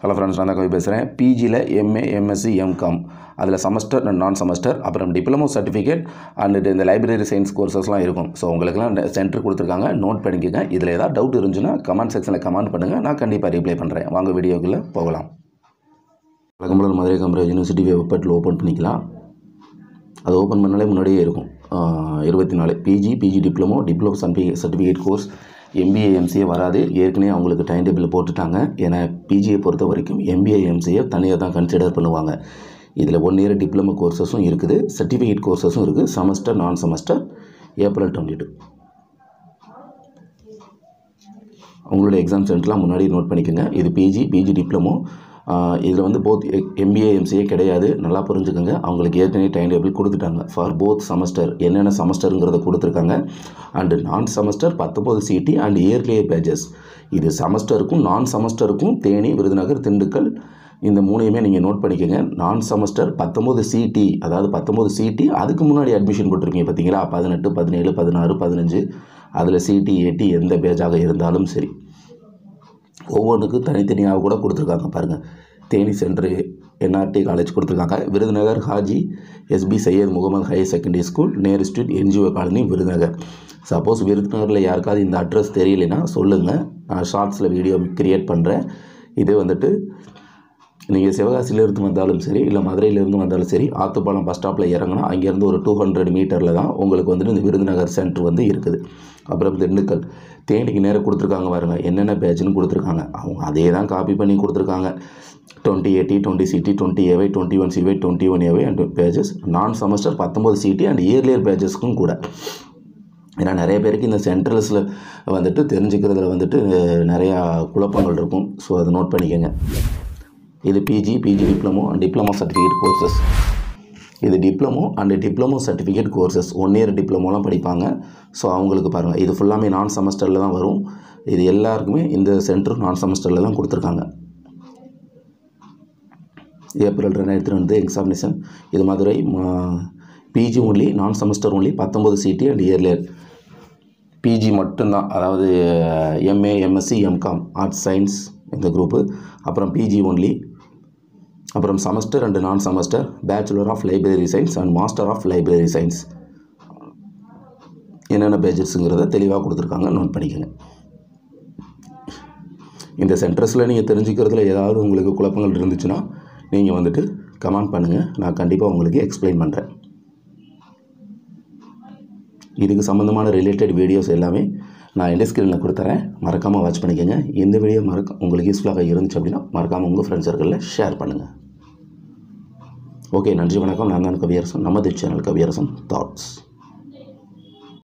hello friends நான் தான் கவி பேசுகிறேன் பிஜியில் எம்ஏ எம்எஸ்சி எம்காம் அதில் செமஸ்டர் அண்ட் நான் செமஸ்டர் அப்புறம் டிப்ளமோ சர்டிஃபிகேட் அண்ட் இந்த லைப்ரரி சயின்ஸ் கோர்சஸ்லாம் இருக்கும் ஸோ உங்களுக்குலாம் சென்டர் கொடுத்துருக்காங்க நோட் பண்ணிக்கோங்க இதில் ஏதாவது டவுட் இருந்துச்சுன்னா கமெண்ட் செக்ஷனில் கமெண்ட் பண்ணுங்கள் நான் கண்டிப்பாக ரிப்ளை பண்ணுறேன் வாங்க வீடியோக்குள்ளே போகலாம் வழக்கம்போல மதுரை கம்பரேஜ் யூனிவர்சிட்டி வெப்சைட்டில் ஓப்பன் பண்ணிக்கலாம் அது ஓப்பன் பண்ணாலே முன்னாடியே இருக்கும் இருபத்தி நாலு PG PG diploma diploma certificate certificate course MBA MCA வராது ஏற்கனவே அவங்களுக்கு டைம் டேபிள் போட்டுட்டாங்க ஏன்னா பிஜியை பொறுத்த வரைக்கும் எம்பிஏ எம்சிஏ தனியாக தான் கன்சிடர் பண்ணுவாங்க இதில் ஒன் இயர் டிப்ளமோ கோர்சஸும் இருக்குது சர்டிஃபிகேட் கோர்சஸும் இருக்குது semester non semester April twenty two உங்களோட எக்ஸாம் சென்டர்லாம் முன்னாடி நோட் பண்ணிக்கோங்க இது பிஜி பிஜி டிப்ளமோ இதில் வந்து போத் எம்பிஏ எம்சிஏ கிடையாது நல்லா புரிஞ்சுக்கோங்க அவங்களுக்கு ஏற்கனவே டைம் டேபிள் கொடுத்துட்டாங்க ஃபார் போத் செமஸ்டர் என்னென்ன செமஸ்டருங்கிறத கொடுத்துருக்காங்க அண்டு நான் செமஸ்டர் பத்தொம்போது சிடி அண்ட் இயர்லி பேஜஸ் இது செமஸ்டருக்கும் நான் செமஸ்டருக்கும் தேனி விருதுநகர் திண்டுக்கல் இந்த மூணையுமே நீங்கள் நோட் பண்ணிக்கோங்க நான் செமஸ்டர் பத்தொம்போது சிடி அதாவது பத்தொம்போது சிடி அதுக்கு முன்னாடி அட்மிஷன் போட்டிருக்கீங்க பார்த்தீங்களா பதினெட்டு பதினேழு பதினாறு பதினஞ்சு அதில் சிடி ஏடி எந்த பேஜாக இருந்தாலும் சரி ஒவ்வொன்றுக்கும் தனித்தனியாக கூட கொடுத்துருக்காங்க பாருங்கள் தேனி சென்ட்ரு என்ஆர்டி காலேஜ் கொடுத்துருக்காங்க Virudhunagar Haji SP Syed Mohammed higher secondary school Nehru street NGO colony Virudhunagar suppose விருதுநகரில் யாருக்காவது இந்த அட்ரஸ் தெரியலைன்னா சொல்லுங்கள் நான் ஷார்ட்ஸில் வீடியோ க்ரியேட் பண்ணுறேன் இது வந்துட்டு நீங்கள் சிவகாசியிலேருந்து வந்தாலும் சரி இல்லை மதுரையிலேருந்து வந்தாலும் சரி ஆத்துப்பாலம் பஸ் ஸ்டாப்பில் இறங்கினா அங்கேருந்து ஒரு டூ ஹண்ட்ரட் மீட்டரில் தான் உங்களுக்கு வந்துட்டு இந்த விருதுநகர் சென்டர் வந்து இருக்குது அப்புறம் திண்டுக்கல் தேனிக்கு நேரம் கொடுத்துருக்காங்க பாருங்கள் என்னென்ன பேட்ச்னு கொடுத்துருக்காங்க அவங்க அதே தான் காப்பி பண்ணி கொடுத்துருக்காங்க twenty eighty twenty CD twenty ஏவை டுவெண்ட்டி ஒன் சிவை டுவெண்ட்டி ஒன் ஏவை அண்ட் பேஜஸ் நான் செமஸ்டர் பத்தொம்பது சிடி அண்ட் இயர்லியர் பேஜஸ்க்கும் கூட ஏன்னா நிறைய பேருக்கு இந்த சென்ட்ரல்ஸில் வந்துட்டு தெரிஞ்சுக்கிறதுல வந்துட்டு நிறையா குழப்பங்கள் இருக்கும் ஸோ அதை நோட் பண்ணிக்கோங்க இது PG PG diploma and diploma certificate courses இது diploma and diploma certificate courses one year டிப்ளமோலாம் படிப்பாங்க ஸோ அவங்களுக்கு பாருங்கள் இது ஃபுல்லாமே நான் செமஸ்டரில் தான் வரும் இது எல்லாருக்குமே இந்த சென்டர் நான் செமஸ்டரில் தான் கொடுத்துருக்காங்க ஏப்ரல் ரெண்டாயிரத்தி ரெண்டு எக்ஸாமினேஷன் இது Madurai PG only non semester only பத்தொம்பது சிடி அண்ட் இயர்லியர் பிஜி மட்டும்தான் அதாவது MA MSc MCom arts science இந்த குரூப்பு அப்புறம் பிஜி ஒன்லி அப்புறம் semester and non semester bachelor of library science and master of library science என்னென்ன பேஜஸ்ங்கிறத தெளிவாக கொடுத்துருக்காங்க நோட் பண்ணிக்கோங்க இந்த சென்டர்ஸில் நீங்கள் தெரிஞ்சுக்கிறதுல ஏதாவது உங்களுக்கு குழப்பங்கள் இருந்துச்சுன்னா நீங்கள் வந்துட்டு கமெண்ட் பண்ணுங்கள் நான் கண்டிப்பாக உங்களுக்கு எக்ஸ்பிளைன் பண்ணுறேன் இதுக்கு சம்மந்தமான ரிலேட்டட் வீடியோஸ் எல்லாமே நான் எந்த ஸ்க்ரீனில் கொடுத்துறேன் மறக்காமல் வாட்ச் பண்ணிக்கோங்க இந்த வீடியோ மறக்க உங்களுக்கு யூஸ்ஃபுல்லாக இருந்துச்சு அப்படின்னா மறக்காமல் உங்கள் ஃப்ரெண்ட்ஸ் சர்க்கிளில் ஷேர் பண்ணுங்கள் ஓகே நன்றி வணக்கம் நான் தான் கவியரசன் நமது சேனல் கவியரசன் தாட்ஸ்